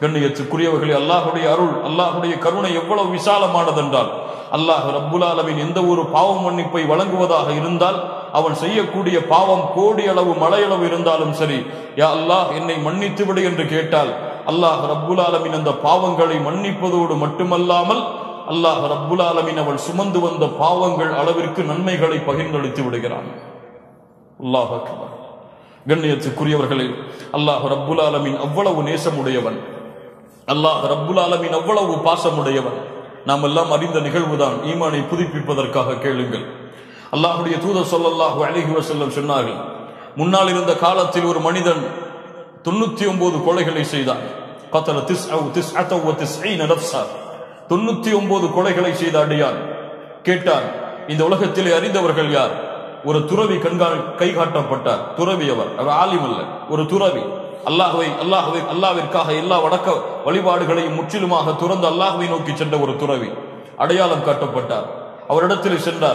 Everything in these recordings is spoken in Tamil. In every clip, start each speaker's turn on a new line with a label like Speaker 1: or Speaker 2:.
Speaker 1: கண்ணியத்துக்குரியவர்களே அல்லாஹுடைய அருள் அல்லாஹுடைய கருணை எவ்வளவு விசாலமானதென்றால் அல்லாஹ் ரப்புல் ஆலமீன் எந்த ஒரு பாவம் மன்னிப்பை வழங்குவதாக இருந்தால் அவன் செய்யக்கூடிய பாவம் கோடி அளவு மலையளவு இருந்தாலும் சரி யா அல்லாஹ் என்னை மன்னித்து விடு என்று கேட்டால் அல்லாஹ் ரப்புல் ஆலமீன் அந்த பாவங்களை மன்னிப்பதோடு மட்டுமல்லாமல் அல்லாஹ் ரப்புல் ஆலமீன் அவள் சுமந்து வந்த பாவங்கள் அளவிற்கு நன்மைகளை பகிர்ந்தளித்து விடுகிறான் அல்லாஹ் அக்பர் கண்ணியத்துக்குரியவர்களே அல்லாஹ் ரப்புல் ஆலமீன் அவ்வளவு நேசமுடையவன் அல்லாஹ் ரப்புல் ஆலமீன் அவ்வளவு பாசமுடையவன் நாம் எல்லாம் அறிந்த நிகழ்வுதான் ஈமானை புதுப்பிப்பதற்காக கேளுங்கள் அல்லாஹுடைய தூதர் ஸல்லல்லாஹு அலைஹி வஸல்லம் சொன்னார்கள் முன்னால் இருந்த காலத்தில் ஒரு மனிதன் தொண்ணூத்தி ஒன்பது கொலைகளை செய்தான் கத்தல திஸ் திஸ் திஸ் நஃப்ஸா தொண்ணூத்தி ஒன்பது கொலைகளை செய்த அடியான் கேட்டான் இந்த உலகத்திலே அறிந்தவர்கள் யார் ஒரு துறவி கண்கா கை காட்டப்பட்டார் துறவி அவர் அவர் ஆலிம் அல்ல ஒரு துறவி அல்லாஹ்வை அல்லாஹ்வை அல்லாவிற்காக எல்லா வடக்க வழிபாடுகளையும் முற்றிலுமாக துறந்து அல்லாஹ்வை நோக்கி சென்ற ஒரு துறவி அடையாளம் காட்டப்பட்டார் அவரிடத்தில் சென்றார்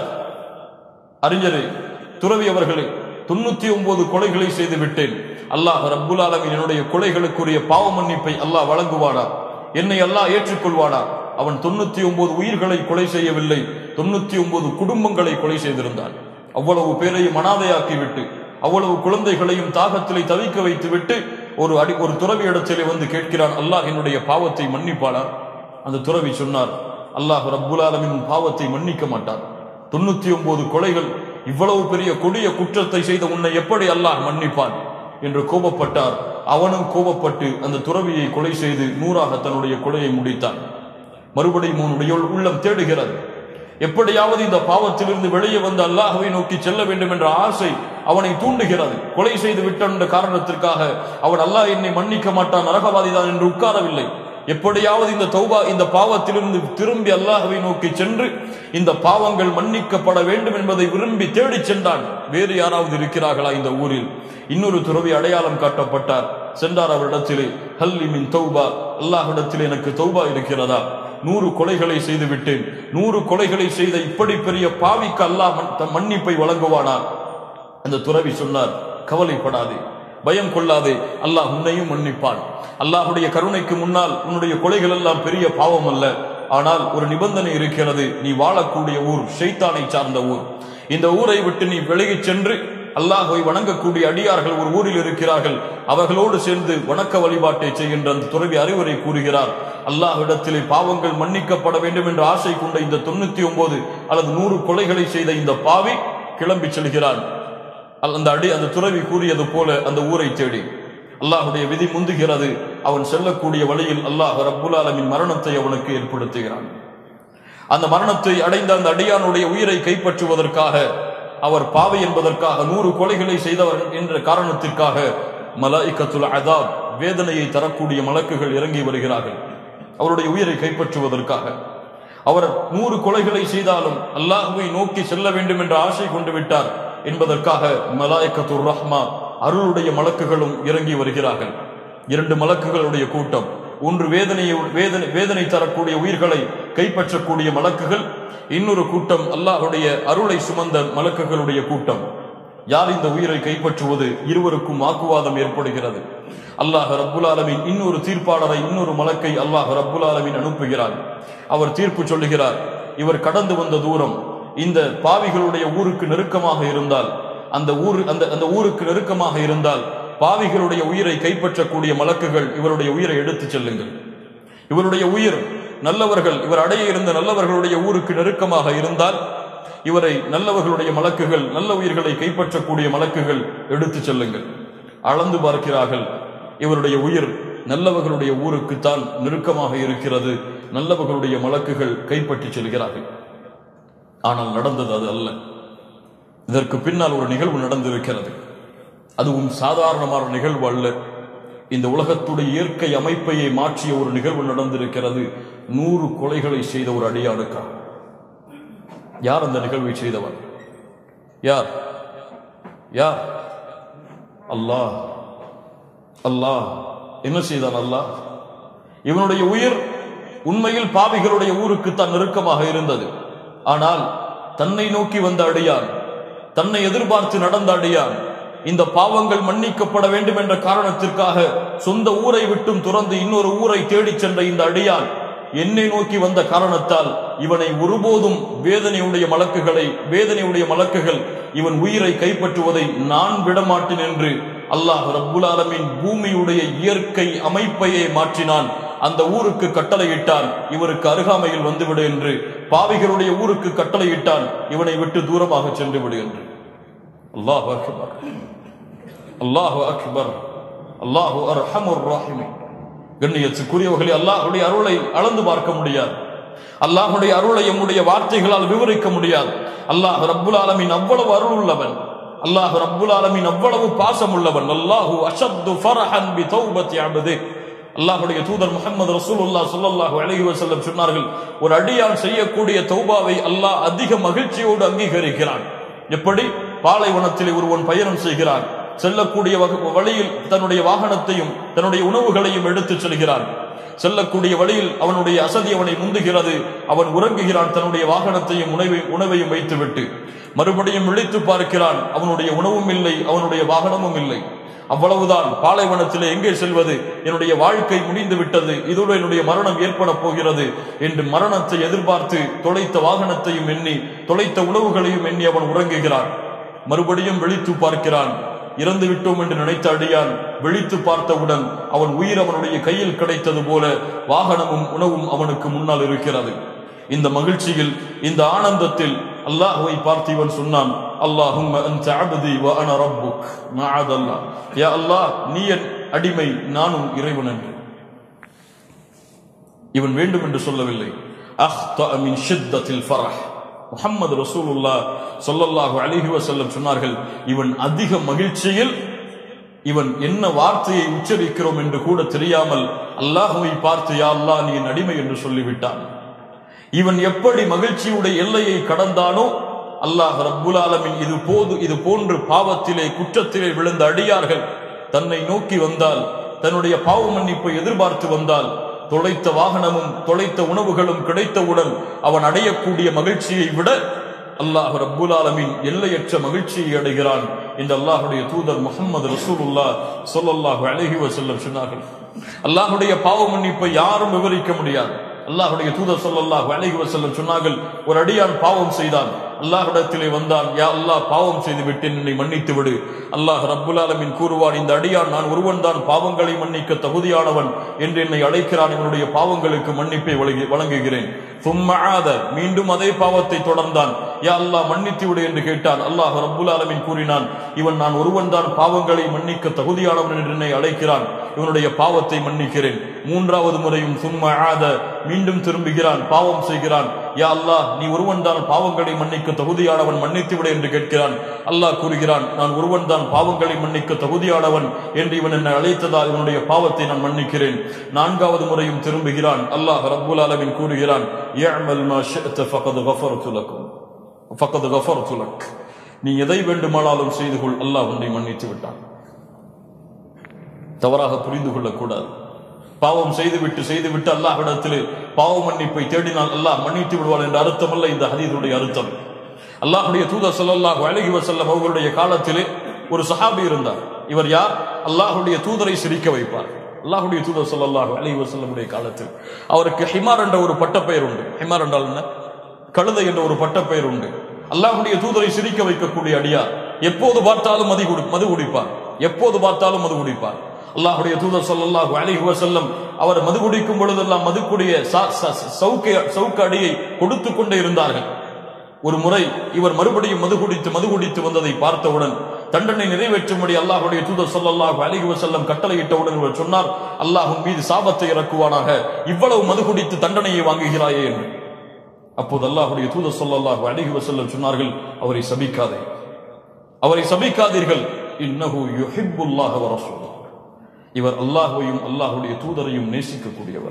Speaker 1: அறிஞரே துறவி அவர்களே தொண்ணூத்தி ஒன்பது கொலைகளை செய்து விட்டேன் அல்லாஹ் ரப்புல் ஆலமீன் என்னுடைய கொலைகளுக்குரிய பாவ மன்னிப்பை அல்லாஹ் வழங்குவானா என்னை அல்லாஹ் ஏற்றுக்கொள்வானா அவன் தொண்ணூத்தி ஒன்பது உயிர்களை கொலை செய்யவில்லை தொண்ணூத்தி ஒன்பது குடும்பங்களை கொலை செய்திருந்தான் அவ்வளவு பேரையும் அனாதையாக்கி விட்டு அவ்வளவு குழந்தைகளையும் தாகத்திலே தவிக்க வைத்து விட்டு ஒரு அடி ஒரு துறவி இடத்திலே வந்து கேட்கிறான் அல்லாஹ் என்னுடைய பாவத்தை மன்னிப்பானா அந்த துறவி சொன்னார் அல்லாஹ் ரப்புல் ஆலமீன் பாவத்தை மன்னிக்க மாட்டான் தொண்ணூத்தி ஒன்பது கொலைகள் இவ்வளவு பெரிய கொடிய குற்றத்தை செய்த உன்னை எப்படி அல்லாஹ் மன்னிப்பான் என்று கோபப்பட்டார் அவனும் கோபப்பட்டு அந்த துறவியை கொலை செய்து நூறாக தன்னுடைய கொலையை முடித்தான் மறுபடியும் உன்னுடைய உள்ளம் தேடுகிறது எப்படியாவது இந்த பாவத்திலிருந்து வெளியே வந்து அல்லாஹ்வை நோக்கி செல்ல வேண்டும் என்ற ஆசை அவனை தூண்டுகிறது கொலை செய்து விட்டான் என்ற காரணத்திற்காக அவன் அல்லாஹ் என்னை மன்னிக்க மாட்டான் நரகவாதிதான் என்று உட்காரவில்லை எப்படியாவது இந்த தௌபா இந்த பாவத்திலிருந்து திரும்பி அல்லாஹ்வை நோக்கி சென்று இந்த பாவங்கள் மன்னிக்கப்பட வேண்டும் என்பதை விரும்பி தேடிச் சென்றான் வேறு யாராவது இருக்கிறார்களா இந்த ஊரில் இன்னொரு துறவி அடையாளம் காட்டப்பட்டார் சென்றார் அவரிடத்திலே ஹல்லி மின் தௌபா அல்லாஹ்விடத்திலே எனக்கு தௌபா இருக்கிறதா நூறு கொலைகளை செய்து விட்டேன் நூறு கொலைகளை செய்த இப்படி பெரிய பாவிக்கு அல்லாஹ் மன்- தம் மன்னிப்பை வழங்குவானா அந்த துறவி சொன்னார் கவலைப்படாதே பயம் கொள்ளாதே அல்லாஹ் உன்னையும் மன்னிப்பான் அல்லாஹ்வுடைய கருணைக்கு முன்னால் உன்னுடைய கொலைகள் எல்லாம் பெரிய பாவம் அல்ல ஆனால் ஒரு நிபந்தனை இருக்கிறது நீ வாழக்கூடிய ஊர் ஷைத்தானை சார்ந்த ஊர் இந்த ஊரை விட்டு நீ விலகிச் சென்று அல்லாஹ்வை வணங்கக்கூடிய அடியார்கள் ஒரு ஊரில் இருக்கிறார்கள் அவர்களோடு சேர்ந்து வணக்க வழிபாட்டை செய்கின்ற அந்த துறவி அறிவுரை கூறுகிறார் அல்லாஹ்விடத்திலே பாவங்கள் மன்னிக்கப்பட வேண்டும் என்ற ஆசை கொண்ட இந்த தொண்ணூத்தி ஒன்பது அல்லது நூறு கொலைகளை செய்த இந்த பாவி கிளம்பி செல்கிறான் அந்த அடி அந்த துறவி கூறியது போல அந்த ஊரை தேடி அல்லாஹுடைய விதி முந்துகிறது அவன் செல்லக்கூடிய வழியில் அல்லாஹ் ரப்புல் ஆலமின் மரணத்தை அவனுக்கு ஏற்படுத்துகிறான் அந்த மரணத்தை அடைந்த அந்த அடியானுடைய உயிரை கைப்பற்றுவதற்காக அவர் பாவை என்பதற்காக நூறு கொலைகளை செய்தவர் என்ற காரணத்திற்காக மலாய்க்கத்துல் அதாப் வேதனையை தரக்கூடிய மலக்குகள் இறங்கி வருகிறார்கள் அவருடைய உயிரை கைப்பற்றுவதற்காக அவர் நூறு கொலைகளை செய்தாலும் அல்லாஹுவை நோக்கி செல்ல வேண்டும் என்ற ஆசை கொண்டு விட்டார் என்பதற்காக மலாய்க்கத்துர் ரஹ்மா அருளுடைய மலக்குகளும் இறங்கி வருகிறார்கள் இரண்டு மலக்குகளுடைய கூட்டம் ஒன்று வேதனையை வேதனை வேதனை தரக்கூடிய உயிர்களை கைப்பற்றக்கூடிய மலக்குகள் இன்னொரு கூட்டம் அல்லாஹுடைய அருளை சுமந்த மலக்குகளுடைய கூட்டம் யார் இந்த உயிரை கைப்பற்றுவது இருவருக்கும் வாக்குவாதம் ஏற்படுகிறது அல்லாஹ் ரப்புல் ஆலமீன் இன்னொரு தீர்ப்பாளரை இன்னொரு மலக்கை அல்லாஹ் ரப்புல் ஆலமீன் அனுப்புகிறார் அவர் தீர்ப்பு சொல்லுகிறார் இவர் கடந்து வந்த தூரம் இந்த பாவிகளுடைய ஊருக்கு நெருக்கமாக இருந்தால் அந்த ஊர் அந்த அந்த ஊருக்கு நெருக்கமாக இருந்தால் பாவிகளுடைய உயிரை கைப்பற்றக்கூடிய மலக்குகள் இவருடைய உயிரை எடுத்துச் செல்லுங்கள் இவருடைய உயிர் நல்லவர்கள் இவர் அடைய இருந்த நல்லவர்களுடைய ஊருக்கு நெருக்கமாக இருந்தால் இவரை நல்லவர்களுடைய மலக்குகள் நல்ல உயிர்களை கைப்பற்றக்கூடிய மலக்குகள் எடுத்துச் செல்லுங்கள் அளந்து பார்க்கிறார்கள் இவருடைய உயிர் நல்லவர்களுடைய ஊருக்குத்தான் நெருக்கமாக இருக்கிறது நல்லவர்களுடைய மலக்குகள் கைப்பற்றி செல்கிறார்கள் ஆனால் நடந்தது அது அல்ல இதற்கு பின்னால் ஒரு நிகழ்வு நடந்திருக்கிறது அதுவும் சாதாரணமான நிகழ்வு அல்ல இந்த உலகத்துடைய இயற்கை அமைப்பையே மாற்றிய ஒரு நிகழ்வு நடந்திருக்கிறது நூறு கொலைகளை செய்த ஒரு அடியானுக்காக யார் அந்த நிகழ்வை செய்தவர் யார் யார் அல்லாஹ் அல்லாஹ் என்ன செய்தான் அல்லாஹ் இவனுடைய உயிர் உண்மையில் பாவிகளுடைய ஊருக்கு தான் நெருக்கமாக இருந்தது ஆனால் தன்னை நோக்கி வந்த அடியான் தன்னை எதிர்பார்த்து நடந்த அடியான் இந்த பாவங்கள் மன்னிக்கப்பட வேண்டும் என்ற காரணத்திற்காக சொந்த ஊரை விட்டும் துறந்து இன்னொரு ஊரை தேடிச் சென்ற இந்த அடியான் என்னை நோக்கி வந்த காரணத்தால் இவனை ஒருபோதும் வேதனையுடைய மலக்குகளை வேதனையுடைய மலக்குகள் இவன் உயிரை கைப்பற்றுவதை நான் விடமாட்டேன் என்று அல்லாஹ் ரப்புல் ஆலமீன் பூமியுடைய இயற்கை அமைப்பையே மாற்றினான் அந்த ஊருக்கு கட்டளையிட்டான் இவருக்கு அருகாமையில் வந்துவிடு என்று பாவிகளுடைய ஊருக்கு கட்டளையிட்டான் இவனை விட்டு தூரமாக சென்று விடு என்று அல்லாஹ் அக்பர் அல்லாஹு அக்பர் அல்லாஹு அர்ஹமுர் ராஹிமீன் கண்ணியத்துக்குரியவர்களே அல்லாஹுடைய அருளை அளந்து பார்க்க முடியாது அல்லாஹுடைய அருளை எம்முடைய வார்த்தைகளால் விவரிக்க முடியாது அல்லாஹ் ரப்புல் ஆலமீன் அவ்வளவு அருள் உள்ளவன் அல்லாஹ் ரப்புல் ஆலமீன் அவ்வளவு பாசம் உள்ளவன் அல்லாஹு அஷத்து ஃபரஹன் பி தௌபத்தி அபது அல்லாஹுடைய தூதர் முகமது ரசூலுல்லாஹ் ஸல்லல்லாஹு அலைஹி வஸல்லம் சொன்னார்கள் ஒரு அடியான் செய்யக்கூடிய தௌபாவை அல்லாஹ் அதிக மகிழ்ச்சியோடு அங்கீகரிக்கிறான் எப்படி பாலைவனத்திலே ஒருவன் பயணம் செய்கிறான் செல்லக்கூடிய வக- வழியில் தன்னுடைய வாகனத்தையும் தன்னுடைய உணவுகளையும் எடுத்துச் செல்கிறான் செல்லக்கூடிய வழியில் அவனுடைய அசதி அவனை முந்துகிறது அவன் உறங்குகிறான் தன்னுடைய வாகனத்தையும் உணவை உணவையும் வைத்துவிட்டு மறுபடியும் விழித்து பார்க்கிறான் அவனுடைய உணவும் இல்லை அவனுடைய வாகனமும் இல்லை அவ்வளவுதான் பாலைவனத்திலே எங்கே செல்வது என்னுடைய வாழ்க்கை முடிந்து விட்டது இதோடு என்னுடைய மரணம் ஏற்பட போகிறது என்று மரணத்தை எதிர்பார்த்து தொலைத்த வாகனத்தையும் எண்ணி தொலைத்த உணவுகளையும் எண்ணி அவன் உறங்குகிறான் மறுபடியும் விழித்து பார்க்கிறான் இறந்து விட்டோம் என்று நினைத்த அடியான் விழித்து பார்த்தவுடன் அவன் உயிர் அவனுடைய கையில் கிடைத்தது போல வாகனமும் உணவும் அவனுக்கு முன்னால் இருக்கிறது இந்த மகிழ்ச்சியில் இந்த ஆனந்தத்தில் அல்லாஹ்வை பார்த்து இவன் சொன்னான் அல்லாஹும் அன்த அப்தி வ அன ரப்புக் மஅதல்லாஹ் யா அல்லாஹ் நீ என் அடிமை நானும் இறைவன் என்று இவன் வேண்டும் என்று சொல்லவில்லை அஹ்தஅ மின் ஷித்தத்தில் ஃபரஹ் முஹம்மது ரசூலுல்லாஹ் ஸல்லல்லாஹு அலைஹி வஸல்லம் சொன்னார்கள் இவன் அதிக மகிழ்ச்சியில் இவன் என்ன வார்த்தையை உச்சரிக்கிறோம் என்று கூட தெரியாமல் அல்லாஹுவை பார்த்து யா அல்லாஹ் நீ என் அடிமை என்று சொல்லிவிட்டான் இவன் எப்படி மகிழ்ச்சியுடைய எல்லையை கடந்தானோ அல்லாஹ் ரப்புல் ஆலமீன் இது போது இது போன்று பாவத்திலே குற்றத்திலே விழுந்த அடியார்கள் தன்னை நோக்கி வந்தால் தன்னுடைய பாவ மன்னிப்பை எதிர்பார்த்து வந்தால் தொலைத்த வாகனமும் தொலைத்த உணவுகளும் கிடைத்தவுடன் அவன் அடையக்கூடிய மகிழ்ச்சியை விட அல்லாஹ் ரப்புல் ஆலமீன் எல்லையற்ற மகிழ்ச்சியை அடைகிறான் இந்த அல்லாஹுடைய தூதர் முகமது ரசூலுல்லாஹ் ஸல்லல்லாஹு அலைஹி வஸல்லம் சொன்னார்கள் அல்லாஹுடைய பாவ மன்னிப்பை யாரும் விவரிக்க முடியாது அல்லாஹுடைய தூதர் ஸல்லல்லாஹு அலைஹி வஸல்லம் சொன்னார்கள் ஒரு அடியான் பாவம் செய்தான் அல்லாஹ்விடத்திலே வந்தான் யா அல்லாஹ் பாவம் செய்து விட்டேன் என்னை மன்னித்து விடு அல்லாஹ் ரப்புல் ஆலமீன் கூறுவான் இந்த அடியான் நான் ஒருவன் தான் பாவங்களை மன்னிக்க தகுதியானவன் என்று என்னை அழைக்கிறான் இவனுடைய பாவங்களுக்கு மன்னிப்பை வழங்கி- வழங்குகிறேன் சும்ம ஆத மீண்டும் அதே பாவத்தை தொடர்ந்தான் யா அல்லாஹ் மன்னித்து விடு என்று கேட்டான் அல்லாஹ் ரப்புல் ஆலமீன் கூறினான் இவன் நான் ஒருவன் தான் பாவங்களை மன்னிக்க தகுதியானவன் என்று என்னை அழைக்கிறான் இவனுடைய பாவத்தை மன்னிக்கிறேன் மூன்றாவது முறையும் சும்ம ஆத மீண்டும் திரும்புகிறான் பாவம் செய்கிறான் யா அல்லாஹ் நீ ஒருவன் தான் பாவங்களை மன்னிக்க தகுதியானவன் மன்னித்து விடு என்று கேட்கிறான் அல்லாஹ் கூறுகிறான் நான் ஒருவன் தான் பாவங்களை மன்னிக்க தகுதியானவன் என்று இவன் என்னை அழைத்ததால் இவனுடைய பாவத்தை நான் மன்னிக்கிறேன் நான்காவது முறையும் திரும்புகிறான் அல்லாஹ் ரப்புல் ஆலமீன் கூறுகிறான் "இஅமல் மா ஷிஅத ஃபகத் கஃபர்து லக்கும் ஃபகத் கஃபர்து லக்." நீ எதை வேண்டுமானாலும் செய்து கொள் அல்லாஹ் உன்னை மன்னித்து விட்டான் தவறாக புரிந்து கொள்ளக்கூடாது பாவம் செய்துவிட்டு செய்துவிட்டு அல்லாஹ்விடத்தில் பாவ மன்னிப்பை தேடினால் அல்லாஹ் மன்னித்து விடுவான் என்ற அர்த்தம் அல்ல இந்த ஹதீதுடைய அர்த்தம் அல்லாஹ்வுடைய தூதர் ஸல்லல்லாஹு அலைஹி வஸல்லம் அவர்களுடைய காலத்திலே ஒரு சஹாபி இருந்தார் இவர் யார் அல்லாஹ்வுடைய தூதரை சிரிக்க வைப்பார் அல்லாஹ்வுடைய தூதர் ஸல்லல்லாஹு அலைஹி வஸல்லமுடைய காலத்தில் அவருக்கு ஹிமார் என்ற ஒரு பட்டப்பெயர் உண்டு ஹிமார் என்றால் என்ன கழுதை என்ற ஒரு பட்டப்பெயர் உண்டு அல்லாஹ்வுடைய தூதரை சிரிக்க வைக்கக்கூடிய அடியார் எப்போது பார்த்தாலும் மதி குடி மது குடிப்பார் எப்போது பார்த்தாலும் மது குடிப்பார் அல்லாஹ்வுடைய தூதர் ஸல்லல்லாஹு அலைஹி வஸல்லம் அவர் மது குடிக்கும் பொழுதெல்லாம் மதுக்குடைய ச- ச- சவுக்க சவுக்க அடியை கொடுத்து கொண்டே இருந்தார்கள் ஒரு முறை இவர் மறுபடியும் மது குடித்து மது குடித்து வந்ததை பார்த்தவுடன் தண்டனை நிறைவேற்றும்படி அல்லாஹ்வுடைய தூதர் ஸல்லல்லாஹு அலைஹி வஸல்லம் கட்டளையிட்டவுடன் இவர் சொன்னார் அல்லாஹ்வின் மீது சாபத்தை இறக்குவானாக இவ்வளவு மது குடித்து தண்டனையை வாங்குகிறாயே என்று அப்போது அல்லாஹ்வுடைய தூதர் ஸல்லல்லாஹு அலைஹி வஸல்லம் சொன்னார்கள் அவரை சபிக்காதே அவரை சபிக்காதீர்கள் இன்னஹு யுஹிப்புல்லாஹ வ ரசூலுஹு இவர் அல்லாஹ்வையும் அல்லாஹ்வுடைய தூதரையும் நேசிக்கக்கூடியவர்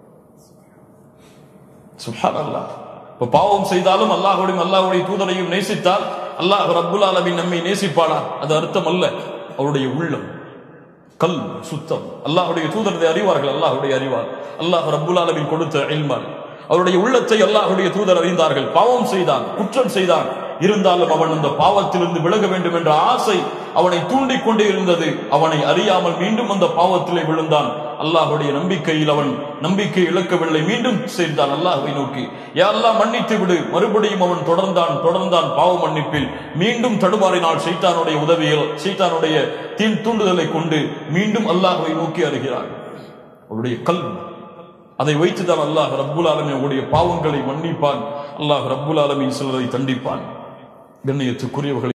Speaker 1: சுப்ஹானல்லாஹ் இப்ப பாவம் செய்தாலும் அல்லாஹ்வுடையும் அல்லாஹ்வுடைய தூதரையும் நேசித்தால் அல்லாஹ் ரப்புல் ஆலமீன் நம்மை நேசிப்பானா அது அர்த்தம் அல்ல அவருடைய உள்ளம் கல் சுத்தம் அல்லாஹ்வுடைய தூதரதை அறிவார்கள் அல்லாஹ்வுடைய அறிவார் அல்லாஹ் ரப்புல் ஆலமீன் கொடுத்த இல்மால் அவருடைய உள்ளத்தை அல்லாஹ்வுடைய தூதர் அறிந்தார்கள் பாவம் செய்தான் குற்றம் செய்தான் இருந்தாலும் அவன் அந்த பாவத்திலிருந்து விலக வேண்டும் என்ற ஆசை அவனை தூண்டிக் கொண்டே இருந்தது அவனை அறியாமல் மீண்டும் அந்த பாவத்திலே விழுந்தான் அல்லாஹ்வுடைய நம்பிக்கையில் அவன் நம்பிக்கை இழக்கவில்லை மீண்டும் சேர்ந்தான் அல்லாஹ்வை நோக்கி யா அல்லாஹ் மன்னித்து விடு மறுபடியும் அவன் தொடர்ந்தான் தொடர்ந்தான் பாவ மன்னிப்பில் மீண்டும் தடுமாறினால் சைத்தானுடைய உதவியில் சைத்தானுடைய தீன் தூண்டுதலை கொண்டு மீண்டும் அல்லாஹ்வை நோக்கி அறிகிறான் அவருடைய கல்வி அதை வைத்துதான் அல்லாஹ் ரப்புல் ஆலமீன் அவருடைய பாவங்களை மன்னிப்பான் அல்லாஹ் ரப்புல் ஆலமீன் சிலரை தண்டிப்பான் கண்ணியத்துக்குரியவர்களை